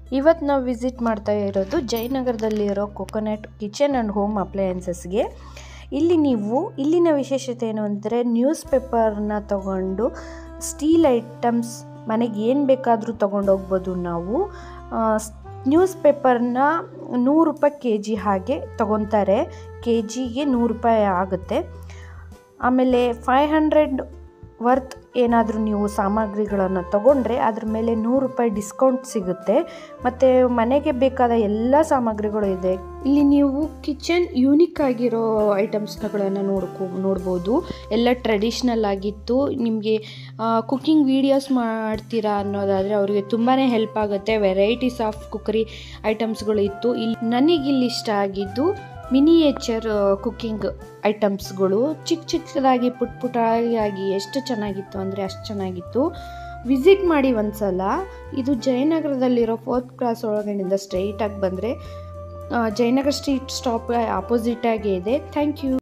ಇವತ್ತು ನಾವು ವಿಸಿಟ್ ಮಾಡ್ತಾ ಇರೋದು ಜಯನಗರದಲ್ಲಿರೋ ಕೊಕೊನಟ್ ಕಿಚನ್ ಆ್ಯಂಡ್ ಹೋಮ್ ಅಪ್ಲಯನ್ಸಸ್ಗೆ ಇಲ್ಲಿ ನೀವು ಇಲ್ಲಿನ ವಿಶೇಷತೆ ಏನು ಅಂದರೆ ನ್ಯೂಸ್ ಪೇಪರ್ನ ತಗೊಂಡು ಸ್ಟೀಲ್ ಐಟಮ್ಸ್ ಮನೆಗೆ ಏನು ಬೇಕಾದರೂ ತೊಗೊಂಡೋಗ್ಬೋದು ನಾವು ನ್ಯೂಸ್ ಪೇಪರ್ನ ನೂರು ರೂಪಾಯಿ ಕೆ ಜಿ ಹಾಗೆ ತೊಗೊತಾರೆ ಕೆ ಜಿಗೆ ನೂರು ರೂಪಾಯಿ ಆಗುತ್ತೆ ಆಮೇಲೆ ಫೈವ್ ಹಂಡ್ರೆಡ್ ವರ್ತ್ ಏನಾದರೂ ನೀವು ಸಾಮಗ್ರಿಗಳನ್ನು ತಗೊಂಡ್ರೆ ಅದ್ರ ಮೇಲೆ ನೂರು ರೂಪಾಯಿ ಡಿಸ್ಕೌಂಟ್ ಸಿಗುತ್ತೆ ಮತ್ತು ಮನೆಗೆ ಬೇಕಾದ ಎಲ್ಲ ಸಾಮಗ್ರಿಗಳು ಇದೆ ಇಲ್ಲಿ ನೀವು ಕಿಚನ್ ಯೂನಿಕ್ ಆಗಿರೋ ಐಟಮ್ಸ್ಗಳನ್ನು ನೋಡ್ಕೊ ನೋಡ್ಬೋದು ಎಲ್ಲ ಟ್ರೆಡಿಷ್ನಲ್ ಆಗಿತ್ತು ನಿಮಗೆ ಕುಕ್ಕಿಂಗ್ ವೀಡಿಯೋಸ್ ಮಾಡ್ತೀರಾ ಅನ್ನೋದಾದರೆ ಅವರಿಗೆ ತುಂಬಾ ಹೆಲ್ಪ್ ಆಗುತ್ತೆ ವೆರೈಟೀಸ್ ಆಫ್ ಕುಕ್ಕರಿ ಐಟಮ್ಸ್ಗಳು ಇತ್ತು ಇಲ್ಲಿ ನನಗಿಲ್ಲಿ ಇಷ್ಟ ಆಗಿದ್ದು ಮಿನಿಯೇಚರ್ ಕುಕ್ಕಿಂಗ್ ಐಟಮ್ಸ್ಗಳು ಚಿಕ್ಕ ಚಿಕ್ಕದಾಗಿ ಪುಟ್ ಪುಟಾಗಿ ಎಷ್ಟು ಚೆನ್ನಾಗಿತ್ತು ಅಂದರೆ ಅಷ್ಟು ಚೆನ್ನಾಗಿತ್ತು ವಿಸಿಟ್ ಮಾಡಿ ಒಂದ್ಸಲ ಇದು ಜಯನಗರದಲ್ಲಿರೋ ಫೋರ್ತ್ ಕ್ಲಾಸ್ ಒಳಗಡೆಯಿಂದ ಸ್ಟ್ರೈಟಾಗಿ ಬಂದರೆ ಜಯನಗರ ಸ್ಟ್ರೀಟ್ ಸ್ಟಾಪ್ ಆಪೋಸಿಟಾಗೇ ಇದೆ ಥ್ಯಾಂಕ್ ಯು